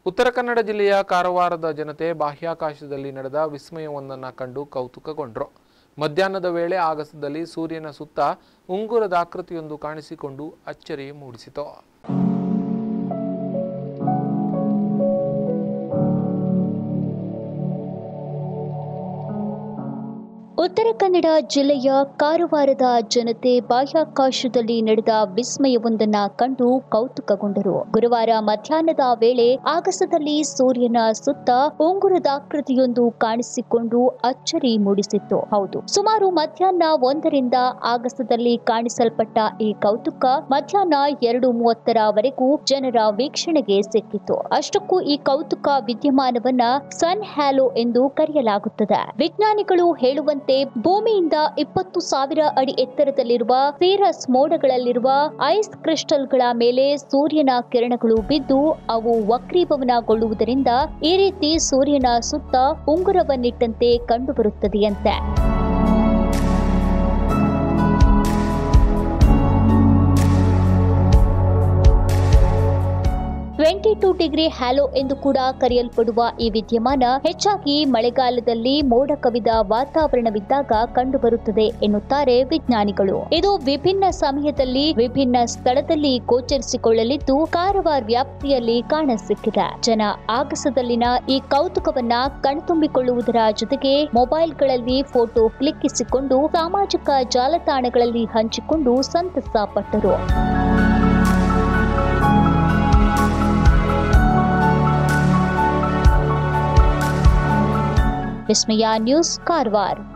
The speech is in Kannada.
ಉತ್ತರ ಕನ್ನಡ ಜಿಲ್ಲೆಯ ಕಾರವಾರದ ಜನತೆ ಬಾಹ್ಯಾಕಾಶದಲ್ಲಿ ನಡೆದ ವಿಸ್ಮಯವೊಂದನ್ನು ಕಂಡು ಕೌತುಕಗೊಂಡ್ರು ಮಧ್ಯಾಹ್ನದ ವೇಳೆ ಆಗಸದಲ್ಲಿ ಸೂರ್ಯನ ಸುತ್ತ ಉಂಗುರದ ಆಕೃತಿಯೊಂದು ಕಾಣಿಸಿಕೊಂಡು ಅಚ್ಚರಿ ಮೂಡಿಸಿತು ಉತ್ತರ ಕನ್ನಡ ಜಿಲ್ಲೆಯ ಕಾರವಾರದ ಜನತೆ ಬಾಹ್ಯಾಕಾಶದಲ್ಲಿ ನಡೆದ ವಿಸ್ಮಯವೊಂದನ್ನ ಕಂಡು ಕೌತುಕಗೊಂಡರು ಗುರುವಾರ ಮಧ್ಯಾಹ್ನದ ವೇಳೆ ಆಗಸದಲ್ಲಿ ಸೂರ್ಯನ ಸುತ್ತ ಉಂಗುರದಾಕೃತಿಯೊಂದು ಕಾಣಿಸಿಕೊಂಡು ಅಚ್ಚರಿ ಮೂಡಿಸಿತ್ತು ಹೌದು ಸುಮಾರು ಮಧ್ಯಾಹ್ನ ಒಂದರಿಂದ ಆಗಸದಲ್ಲಿ ಕಾಣಿಸಲ್ಪಟ್ಟ ಈ ಕೌತುಕ ಮಧ್ಯಾಹ್ನ ಎರಡು ಮೂವತ್ತರವರೆಗೂ ಜನರ ವೀಕ್ಷಣೆಗೆ ಸಿಕ್ಕಿತ್ತು ಅಷ್ಟಕ್ಕೂ ಈ ಕೌತುಕ ವಿದ್ಯಮಾನವನ್ನ ಸನ್ ಹ್ಯಾಲೋ ಎಂದು ಕರೆಯಲಾಗುತ್ತದೆ ವಿಜ್ಞಾನಿಗಳು ಹೇಳುವಂತೆ ಭೂಮಿಯಿಂದ ಇಪ್ಪತ್ತು ಸಾವಿರ ಅಡಿ ಎತ್ತರದಲ್ಲಿರುವ ಸೀರಸ್ ಮೋಡಗಳಲ್ಲಿರುವ ಐಸ್ ಕ್ರಿಸ್ಟಲ್ಗಳ ಮೇಲೆ ಸೂರ್ಯನ ಕಿರಣಗಳು ಬಿದ್ದು ಅವು ವಕ್ರೀಭವನಗೊಳ್ಳುವುದರಿಂದ ಈ ರೀತಿ ಸೂರ್ಯನ ಸುತ್ತ ಉಂಗುರವನ್ನಿಟ್ಟಂತೆ ಕಂಡುಬರುತ್ತದೆಯಂತೆ ಟ್ವೆಂಟಿ ಟೂ ಡಿಗ್ರಿ ಹ್ಯಾಲೋ ಎಂದು ಕೂಡ ಕರೆಯಲ್ಪಡುವ ಈ ವಿದ್ಯಮಾನ ಹೆಚ್ಚಾಗಿ ಮಳೆಗಾಲದಲ್ಲಿ ಮೋಡ ಕವಿದ ವಾತಾವರಣವಿದ್ದಾಗ ಕಂಡುಬರುತ್ತದೆ ಎನ್ನುತ್ತಾರೆ ವಿಜ್ಞಾನಿಗಳು ಇದು ವಿಭಿನ್ನ ಸಮಯದಲ್ಲಿ ವಿಭಿನ್ನ ಸ್ಥಳದಲ್ಲಿ ಗೋಚರಿಸಿಕೊಳ್ಳಲಿದ್ದು ಕಾರವಾರ ವ್ಯಾಪ್ತಿಯಲ್ಲಿ ಕಾಣಸಿಕ್ಕಿದೆ ಜನ ಆಗಸದಲ್ಲಿನ ಈ ಕೌತುಕವನ್ನ ಕಣ್ತುಂಬಿಕೊಳ್ಳುವುದರ ಜೊತೆಗೆ ಮೊಬೈಲ್ಗಳಲ್ಲಿ ಫೋಟೋ ಕ್ಲಿಕ್ಕಿಸಿಕೊಂಡು ಸಾಮಾಜಿಕ ಜಾಲತಾಣಗಳಲ್ಲಿ ಹಂಚಿಕೊಂಡು ಸಂತಸ ಪಟ್ಟರು ವಿಸ್ಮಯ ನ್ಯೂಸ್ ಕಾರವಾರ